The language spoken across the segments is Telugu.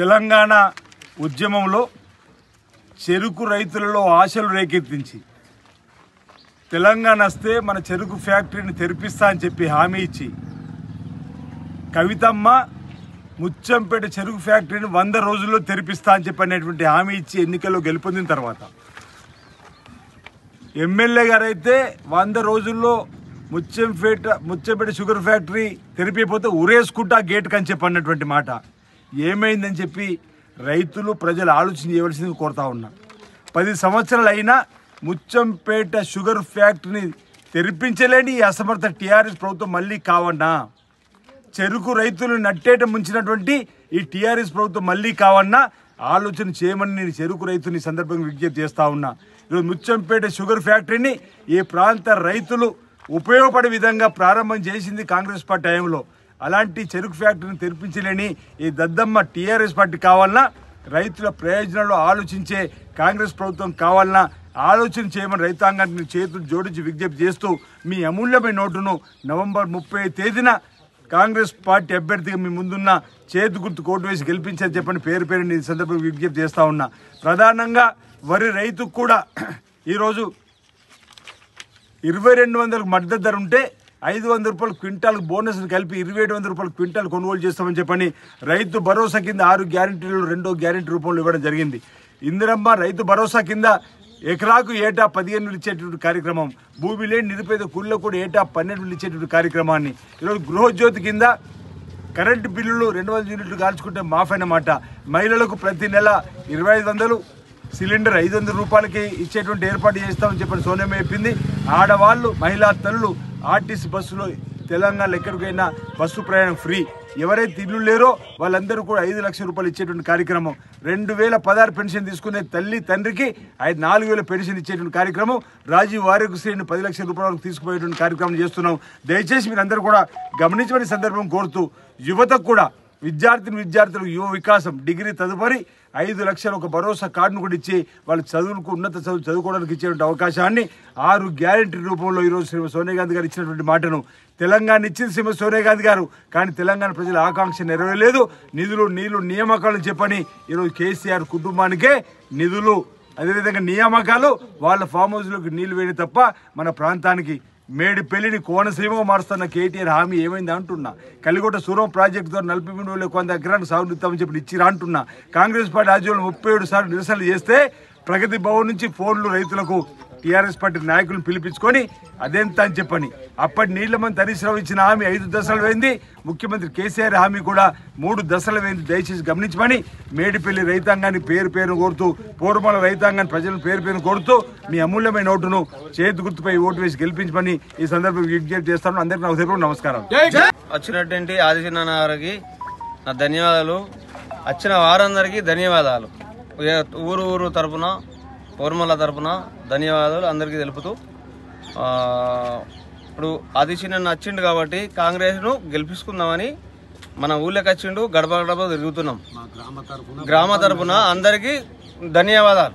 తెలంగాణ ఉద్యమంలో చెరుకు రైతులలో ఆశలు రేకెత్తించి తెలంగాణ వస్తే మన చెరుకు ఫ్యాక్టరీని తెరిపిస్తా అని చెప్పి హామీ ఇచ్చి కవితమ్మ ముచ్చంపేట చెరుకు ఫ్యాక్టరీని వంద రోజుల్లో తెరిపిస్తా అని చెప్పి అనేటువంటి హామీ ఇచ్చి ఎన్నికల్లో గెలుపొందిన తర్వాత ఎమ్మెల్యే గారు అయితే వంద రోజుల్లో ముచ్చంపేట ముచ్చంపేట షుగర్ ఫ్యాక్టరీ తెరిపిపోతే ఉరేసుకుంటా గేట్ కని చెప్పి అన్నటువంటి మాట ఏమైందని చెప్పి రైతులు ప్రజలు ఆలోచన చేయవలసింది కోరుతా ఉన్నా పది సంవత్సరాలు అయినా ముచ్చంపేట షుగర్ ఫ్యాక్టరీని తెరిపించలేని ఈ అసమర్థ టీఆర్ఎస్ ప్రభుత్వం మళ్ళీ కావన్నా చెరుకు రైతులు నట్టేట ముంచినటువంటి ఈ టీఆర్ఎస్ ప్రభుత్వం మళ్ళీ కావన్నా ఆలోచన చేయమని నేను చెరుకు రైతుని ఈ సందర్భంగా విజ్ఞప్తి చేస్తా ఉన్నా ఈరోజు ముచ్చంపేట షుగర్ ఫ్యాక్టరీని ఈ ప్రాంత రైతులు ఉపయోగపడే విధంగా ప్రారంభం చేసింది కాంగ్రెస్ పార్టీ టైంలో అలాంటి చెరుకు ఫ్యాక్టరీని తెరిపించలేని ఈ దద్దమ్మ టీఆర్ఎస్ పార్టీ కావాలన్నా రైతుల ప్రయోజనాలు ఆలోచించే కాంగ్రెస్ ప్రభుత్వం కావాలన్నా ఆలోచన చేయమని రైతాంగానికి చేతులు జోడించి విజ్ఞప్తి చేస్తూ మీ అమూల్యమైన నోటును నవంబర్ ముప్పై తేదీన కాంగ్రెస్ పార్టీ అభ్యర్థిగా మీ ముందున్న చేతి గుర్తు కోటు వేసి గెలిపించని చెప్పని పేరు పేరు ఈ సందర్భంగా విజ్ఞప్తి చేస్తా ఉన్నా ప్రధానంగా వరి రైతుకు కూడా ఈరోజు ఇరవై రెండు వందలకు మద్దతు ధర ఉంటే ఐదు వందల రూపాయలు క్వింటాల్ బోనస్ కలిపి ఇరవై ఏడు వందల రూపాయలు క్వింటాల్ కొనుగోలు చేస్తామని చెప్పని రైతు భరోసా కింద ఆరు గ్యారెంటీలు రెండో గ్యారెంటీ రూపంలో ఇవ్వడం జరిగింది ఇందిరమ్మ రైతు భరోసా కింద ఎకరాకు ఏటా పదిహేను వేలు ఇచ్చేటువంటి కార్యక్రమం భూమి లేని నిరుపేద కూలీలో కూడా ఏటా పన్నెండు వేలు ఇచ్చేటువంటి కార్యక్రమాన్ని ఈరోజు గృహజ్యోతి కింద కరెంటు బిల్లులు రెండు వందల యూనిట్లు కాల్చుకుంటే మాఫ్ అన్నమాట మహిళలకు ప్రతి నెల ఇరవై ఐదు వందలు సిలిండర్ ఐదు వందల రూపాయలకి ఇచ్చేటువంటి ఏర్పాటు చేస్తామని చెప్పని సోనియమ్మ చెప్పింది ఆడవాళ్ళు మహిళా తల్లులు ఆర్టీసీ బస్సులో తెలంగాణలో ఎక్కడికైనా బస్సు ప్రయాణం ఫ్రీ ఎవరైతే ఇల్లు లేరో వాళ్ళందరూ కూడా ఐదు లక్షల రూపాయలు ఇచ్చేటువంటి కార్యక్రమం రెండు వేల పదహారు పెన్షన్ తీసుకునే తల్లి తండ్రికి ఐదు నాలుగు వేల పెన్షన్ ఇచ్చేటువంటి కార్యక్రమం రాజీవ్ ఆరోగ్యశ్రీని పది లక్షల రూపాయల వరకు తీసుకుపోయేటువంటి కార్యక్రమం చేస్తున్నాం దయచేసి మీరు అందరూ కూడా గమనించమని సందర్భం కోరుతూ యువతకు కూడా విద్యార్థిని విద్యార్థులకు యువ వికాసం డిగ్రీ తదుపరి ఐదు లక్షల ఒక భరోసా కార్డును కూడా ఇచ్చి వాళ్ళ చదువులకు ఉన్నత చదువు చదువుకోవడానికి ఇచ్చేటువంటి అవకాశాన్ని ఆరు గ్యారెంటీ రూపంలో ఈరోజు శ్రీ సోనియా గాంధీ గారు ఇచ్చినటువంటి మాటను తెలంగాణ ఇచ్చింది శ్రీమతి సోనియా గాంధీ గారు కానీ తెలంగాణ ప్రజల ఆకాంక్ష నెరవేరలేదు నిధులు నీళ్లు నియామకాలు చెప్పని ఈరోజు కేసీఆర్ కుటుంబానికే నిధులు అదేవిధంగా నియామకాలు వాళ్ళ ఫామ్ హౌస్లోకి నీళ్లు వేయడం తప్ప మన ప్రాంతానికి మేడి పెళ్లిని కోనసీమగా మారుస్తున్న కేటీఆర్ హామీ ఏమైంది అంటున్నా కలిగొట్ట సూరం ప్రాజెక్టు ద్వారా నలభై మూడు వేల కొంత ఎకరాన్ని సాగునిస్తామని చెప్పి ఇచ్చిరా అంటున్నా కాంగ్రెస్ పార్టీ ఆధ్వర్యంలో ముప్పై ఏడు సార్లు నిరసనలు చేస్తే ప్రగతి భవన్ నుంచి ఫోన్లు రైతులకు టీఆర్ఎస్ పార్టీ నాయకులను పిలిపించుకొని అదెంత అని చెప్పని అప్పటి నీళ్ల మంది హరీష్ రావు ఇచ్చిన హామీ ఐదు దశలు పోయింది ముఖ్యమంత్రి కేసీఆర్ హామీ కూడా మూడు దశలు పోయింది దయచేసి గమనించమని మేడిపల్లి రైతాంగాన్ని పేరు పేరు కోరుతూ పూర్వమాల రైతాంగాన్ని ప్రజలను పేరు పేరు కోరుతూ మీ అమూల్యమైన ఓటును చేతి గుర్తుపై ఓటు వేసి గెలిపించమని ఈ సందర్భంగా విజ్ఞప్తి చేస్తాను అందరికీ నా హృదయపూర్వక నమస్కారం వచ్చినటువంటి ఆదిశనాన్న గారికి నా ధన్యవాదాలు వచ్చిన వారందరికీ ధన్యవాదాలు ఏ- ఊరు ఊరు తరపున పౌర్మల తరపున ధన్యవాదాలు అందరికీ తెలుపుతూ ఆ, ఇప్పుడు ఆదిశనాన్న వచ్చిండు కాబట్టి కాంగ్రెస్ను గెలిపించుకుందామని మన ఊళ్ళోకి వచ్చిండు గడప గడప తిరుగుతున్నాం గ్రామ తరపున అందరికీ ధన్యవాదాలు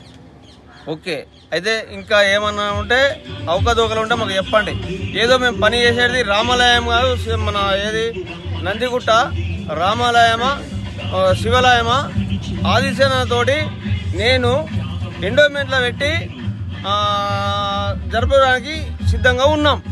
ఓకే అయితే ఇంకా ఏమన్నా ఉంటే అవకతవకలు ఉంటే మాకు చెప్పండి ఏదో మేము పని చేసేది రామాలయం కాదు శి- మన ఏది నందిగుట్ట రామాలయమా ఆ, శివాలయమా ఆదిశనతోటి నేను ఎండోమెంట్లో పెట్టి ఆ, జరపడానికి సిద్ధంగా ఉన్నాం